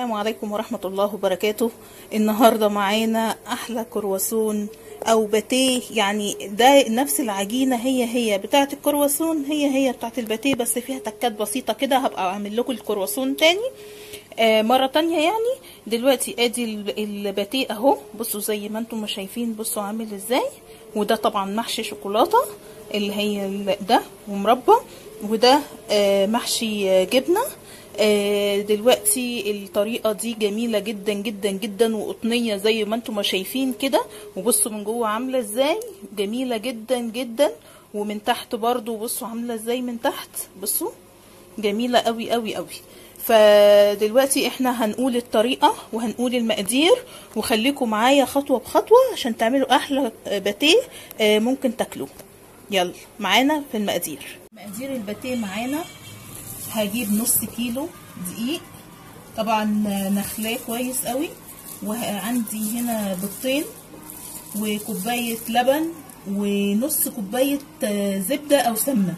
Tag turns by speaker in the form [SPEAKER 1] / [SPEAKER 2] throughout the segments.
[SPEAKER 1] السلام عليكم ورحمة الله وبركاته النهاردة معانا أحلى كرواسون أو باتيه يعني ده نفس العجينة هي هي بتاعة الكرواسون هي هي بتاعة الباتيه بس فيها تكات بسيطة كده هبقى أعمل لكم الكرواسون تاني آه مرة تانية يعني دلوقتي ادي ال- الباتيه اهو بصوا زي ما انتم ما شايفين بصوا عامل ازاي وده طبعا محشي شوكولاتة اللي هي ال- ده ومربى وده آه محشي آه، جبنة آه، دلوقتي الطريقة دي جميلة جدا جدا جدا وقطنية زي ما انتم ما شايفين كده وبصوا من جوه عاملة ازاي جميلة جدا جدا ومن تحت برضو بصوا عاملة ازاي من تحت بصوا جميلة قوي قوي قوي فدلوقتي احنا هنقول الطريقة وهنقول المقادير وخليكم معايا خطوة بخطوة عشان تعملوا احلى باتيه آه، ممكن تاكلوه يلا معانا في المقادير مقادير الباتيه معانا هجيب نص كيلو دقيق طبعا نخلاه كويس قوي وعندي هنا بيضتين وكوباية لبن ونص كوباية آه، زبدة أو سمنة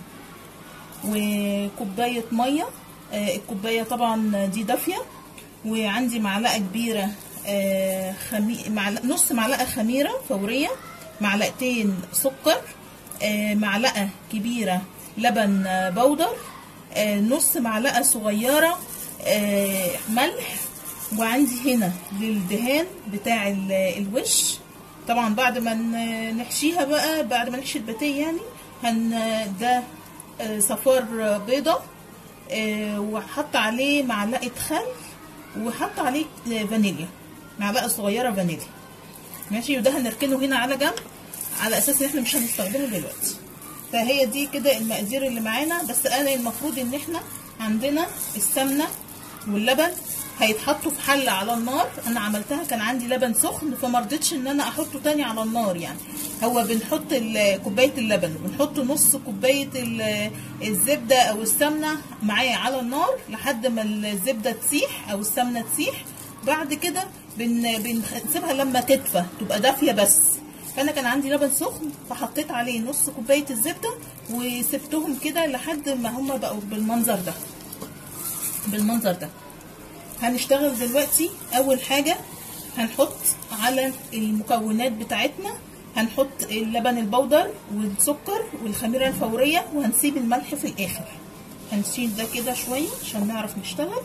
[SPEAKER 1] وكوباية مية آه، الكوباية طبعا دي دافية وعندي معلقة كبيرة آه، خمي... معلقة نص معلقة خميرة فورية معلقتين سكر آه، معلقة كبيرة لبن آه، بودر آه، نص معلقة صغيرة آه، ملح وعندي هنا للدهان بتاع ال- الوش طبعا بعد ما ن- نحشيها بقى بعد ما نحشي الباتيه يعني هن ده آه، صفار بيضة آه، وحط عليه معلقة خل وحط عليه آه، فانيليا معلقة صغيرة فانيليا ماشي وده هنركنه هنا على جنب على اساس ان احنا مش هنستخدمه دلوقتي فهي دي كده المقادير اللي معانا بس انا المفروض ان احنا عندنا السمنه واللبن هيتحطوا في حله على النار انا عملتها كان عندي لبن سخن فما رضيتش ان انا احطه تاني على النار يعني هو بنحط ال- كوبايه اللبن وبنحط نص كوبايه ال- الزبده او السمنه معايا على النار لحد ما الزبده تسيح او السمنه تسيح بعد كده بن بنسيبها لما تدفى تبقى دافيه بس فانا كان عندي لبن سخن فحطيت عليه نص كوبايه الزبده وسبتهم كده لحد ما هما بقوا بالمنظر ده بالمنظر ده هنشتغل دلوقتي اول حاجه هنحط على المكونات بتاعتنا هنحط اللبن البودر والسكر والخميره الفوريه وهنسيب الملح في الاخر هنشيل ده كده شويه عشان نعرف نشتغل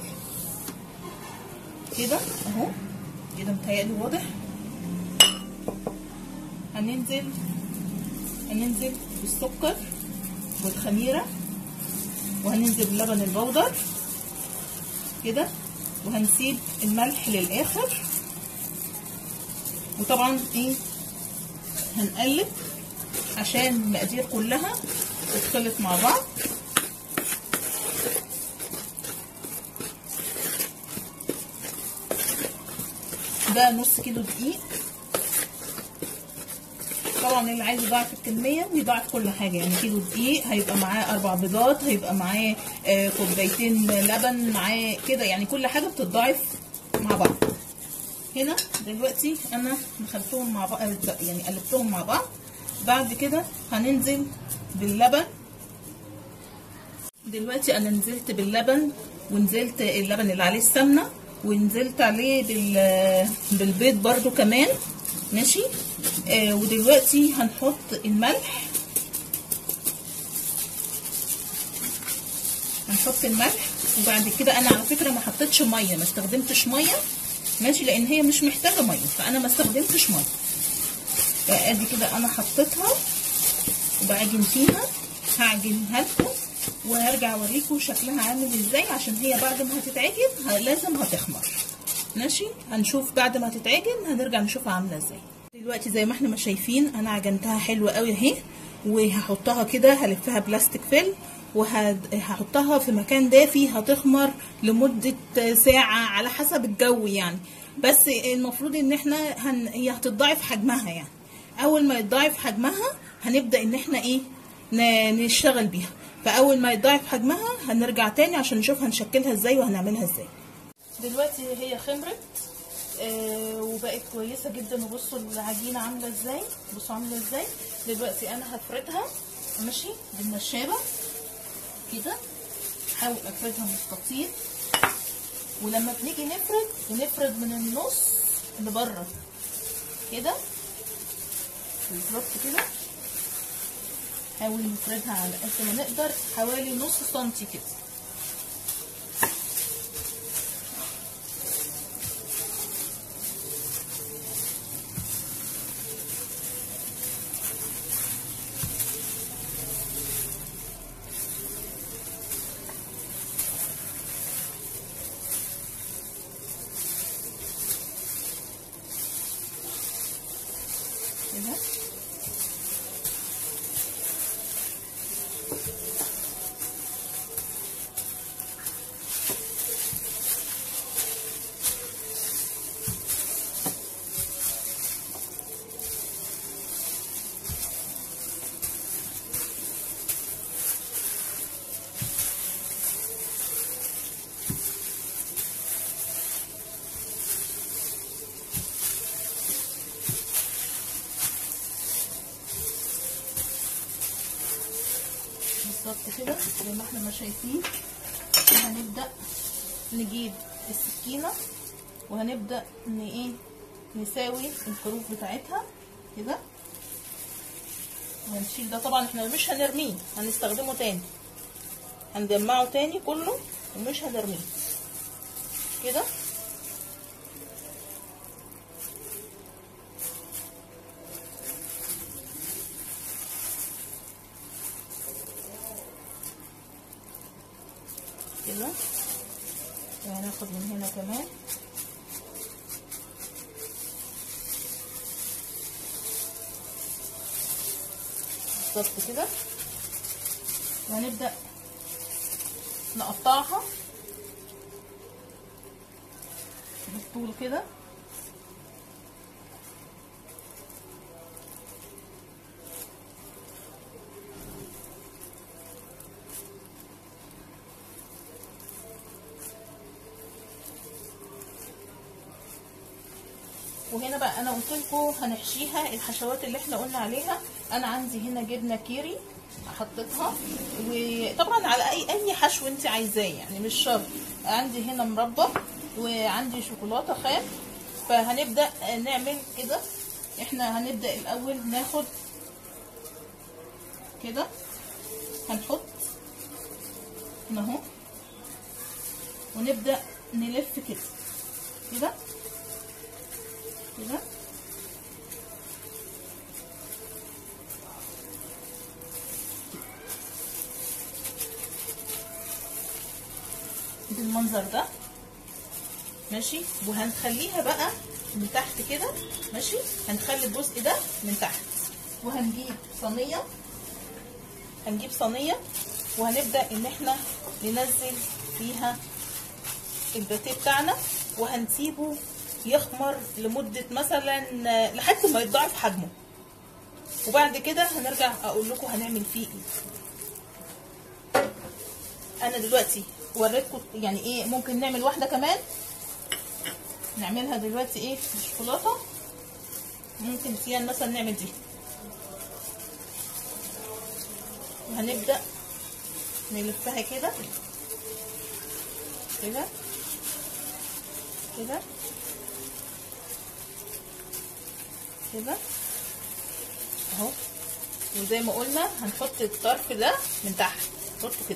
[SPEAKER 1] كده اهو كده متهيألي واضح هننزل هننزل بالسكر والخميرة وهننزل باللبن البودر كده وهنسيب الملح للآخر وطبعا ايه هنقلب عشان المقادير كلها تتخلط مع بعض ده نص كيلو دقيق طبعا اللي عايز يضاعف الكميه بيضاعف كل حاجه يعني كيلو دقيق هيبقى معاه اربع بيضات هيبقى معاه آه، كوبايتين لبن معاه كده يعني كل حاجه بتتضاعف مع بعض هنا دلوقتي انا دخلتهم مع بعض يعني قلبتهم مع بعض بعد كده هننزل باللبن دلوقتي انا نزلت باللبن ونزلت اللبن اللي عليه السمنه ونزلت عليه بال بالبيض برضو كمان ماشي آه ودلوقتي هنحط الملح هنحط الملح وبعد كده انا على فكره ما حطيتش ميه ما استخدمتش ميه ماشي لان هي مش محتاجه ميه فانا ما استخدمتش ميه فادي كده انا حطيتها وبعجن فيها هعجنها لكم وهرجع اوريكم شكلها عامل ازاي عشان هي بعد ما هتتعجن ه- لازم هتخمر ماشي هنشوف بعد ما تتعجن هنرجع نشوفها عامله ازاي دلوقتي زي ما احنا ما شايفين انا عجنتها حلوه قوي اهي وهحطها كده هلفها بلاستيك فيلم وهحطها في مكان دافي هتخمر لمدة ساعة على حسب الجو يعني بس المفروض ان احنا هن... هي هتتضاعف حجمها يعني اول ما يتضاعف حجمها هنبدأ ان احنا ايه ن- نشتغل بيها فاول ما يتضاعف حجمها هنرجع تاني عشان نشوف هنشكلها ازاي وهنعملها ازاي دلوقتي هي خمرت آه وبقت كويسه جدا وبصوا العجينه عامله ازاي بصوا عامله ازاي دلوقتي انا هفردها ماشي بالنشابه كده احاول افردها مستطيل ولما بنيجي نفرد بنفرد من النص لبره كده بالظبط كده حاول نفردها على قد ما نقدر حوالي نص سنتي كده كده بالظبط كده زي ما احنا ما شايفين هنبدأ نجيب السكينة وهنبدأ ان ايه نساوي الحروف بتاعتها كده وهنشيل ده طبعا احنا مش هنرميه هنستخدمه تاني هنجمعه تاني كله ومش هنرميه كده كده وهناخد من هنا كمان بالظبط كده وهنبدأ نقطعها بالطول كده وهنا بقى انا قلت لكم هنحشيها الحشوات اللي احنا قلنا عليها انا عندي هنا جبنه كيري حطيتها وطبعا على اي اي حشو انت عايزاه يعني مش شرط عندي هنا مربى وعندي شوكولاته خام فهنبدا نعمل كده احنا هنبدا الاول ناخد كده هنحط هنا اهو ونبدا نلف كده كده كده بالمنظر ده ماشي وهنخليها بقى من تحت كده ماشي هنخلي الجزء ده من تحت وهنجيب صينيه هنجيب صينيه وهنبدا ان احنا ننزل فيها الباتيه بتاعنا وهنسيبه يخمر لمدة مثلا لحد ما يتضاعف حجمه وبعد كده هنرجع اقول لكم هنعمل فيه ايه انا دلوقتي وريتكم يعني ايه ممكن نعمل واحدة كمان نعملها دلوقتي ايه بالشوكولاتة ممكن سيان مثلا نعمل دي وهنبدأ نلفها كده كده كده كده اهو وزي ما قلنا هنحط الطرف ده من تحت نحطه كده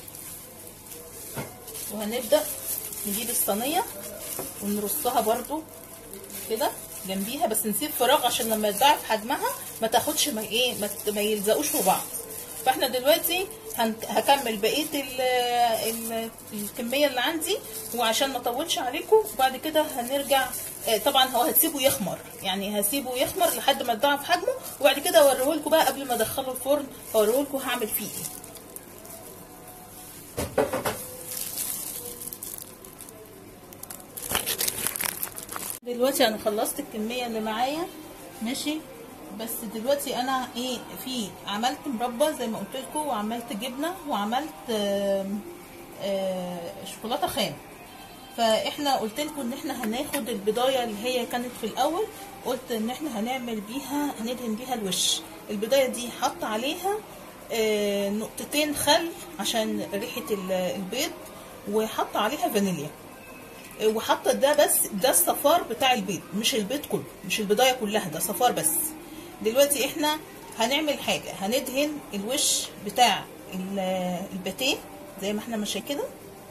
[SPEAKER 1] وهنبدأ نجيب الصينية ونرصها برضو كده جنبيها بس نسيب فراغ عشان لما يتضاعف حجمها ما تاخدش ما ايه ما, ما يلزقوش في بعض فاحنا دلوقتي هكمل بقيه ال ال الكميه اللي عندي وعشان ما اطولش عليكم وبعد كده هنرجع طبعا هو هتسيبه يخمر يعني هسيبه يخمر لحد ما يتضاعف حجمه وبعد كده اوريه لكم بقى قبل ما ادخله الفرن اوريه لكم هعمل فيه ايه دلوقتي انا خلصت الكميه اللي معايا ماشي بس دلوقتي انا ايه في عملت مربى زي ما قلت لكم وعملت جبنه وعملت آآ آآ شوكولاته خام فاحنا قلت لكم ان احنا هناخد البضايه اللي هي كانت في الاول قلت ان احنا هنعمل بيها هندهن بيها الوش البضايه دي حط عليها نقطتين خل عشان ريحه البيض وحط عليها فانيليا وحاطه ده بس ده الصفار بتاع البيض مش البيض كله مش البضايه كلها ده صفار بس دلوقتي احنا هنعمل حاجه هندهن الوش بتاع ال- الباتيه زي ما احنا ماشيين كده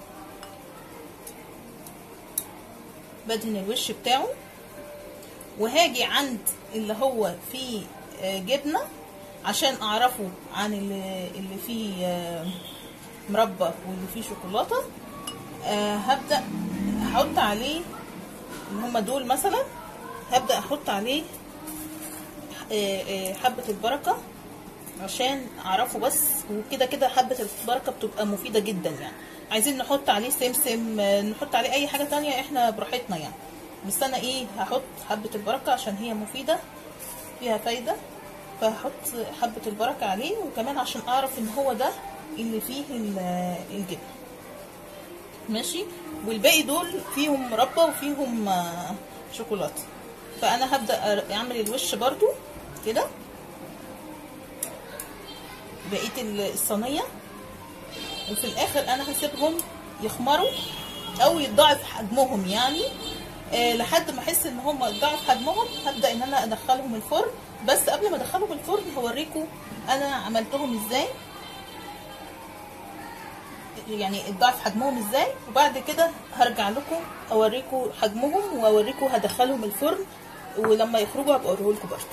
[SPEAKER 1] بدهن الوش بتاعه وهاجي عند اللي هو فيه آه، جبنه عشان اعرفه عن اللي, اللي فيه آه، مربى واللي فيه شوكولاته آه، هبدا احط عليه اللي هما دول مثلا هبدا احط عليه آه، آه، حبه البركه عشان اعرفه بس وكده كده حبه البركه بتبقى مفيده جدا يعني عايزين نحط عليه سمسم آه، نحط عليه اي حاجه تانية احنا براحتنا يعني بس انا ايه هحط حبه البركه عشان هي مفيده فيها فايده فهحط حبه البركه عليه وكمان عشان اعرف ان هو ده اللي فيه ال- الجبن ماشي والباقي دول فيهم مربى وفيهم آه، شوكولاته فانا هبدا أر- اعمل الوش برضو كده بقيه ال- الصينيه وفي الاخر انا هسيبهم يخمروا او يتضاعف حجمهم يعني آه لحد ما احس ان هم اتضاعف حجمهم هبدا ان انا ادخلهم الفرن بس قبل ما ادخلهم الفرن هوريكم انا عملتهم ازاي يعني اتضاعف حجمهم ازاي وبعد كده هرجع لكم اوريكم حجمهم واوريكم هدخلهم الفرن ولما يخرجوا هبقى اوريه لكم برضه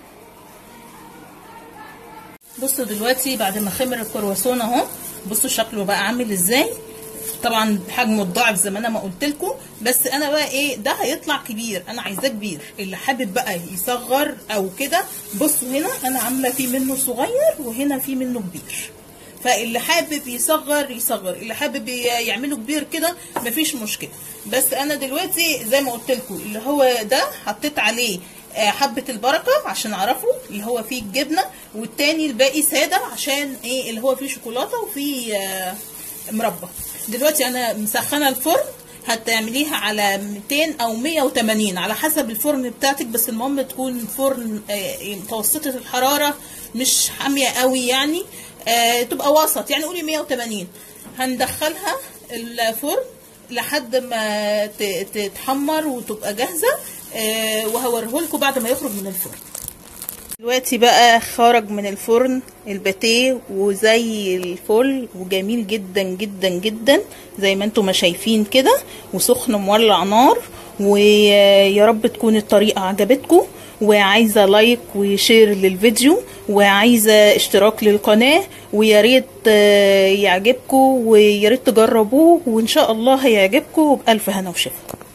[SPEAKER 1] بصوا دلوقتي بعد ما خمر الكرواسون اهو بصوا شكله بقى عامل ازاي طبعا حجمه اتضاعف زي ما انا ما قلت لكم بس انا بقى ايه ده هيطلع كبير انا عايزاه كبير اللي حابب بقى يصغر او كده بصوا هنا انا عامله فيه منه صغير وهنا فيه منه كبير فاللي حابب يصغر يصغر اللي حابب ي- يعمله كبير كده مفيش مشكله بس انا دلوقتي زي ما قلت لكم اللي هو ده حطيت عليه آه، حبه البركه عشان اعرفه اللي هو فيه الجبنه والتاني الباقي ساده عشان ايه اللي هو فيه شوكولاته وفيه آه، مربى دلوقتي انا مسخنه الفرن هتعمليها على 200 او 180 على حسب الفرن بتاعتك بس المهم تكون فرن آه، متوسطه الحراره مش حاميه قوي يعني آه، تبقى وسط يعني قولي 180 هندخلها الفرن لحد ما ت- تتحمر وتبقى جاهزه آه، وهوريه لكم بعد ما يخرج من الفرن دلوقتي بقى خرج من الفرن الباتيه وزي الفل وجميل جدا جدا جدا زي ما انتم ما شايفين كده وسخن مولع نار ويا رب تكون الطريقة عجبتكم وعايزة لايك وشير للفيديو وعايزة اشتراك للقناة ويا ريت آه، يعجبكم ويا ريت تجربوه وان شاء الله هيعجبكم وبألف هنا وشفا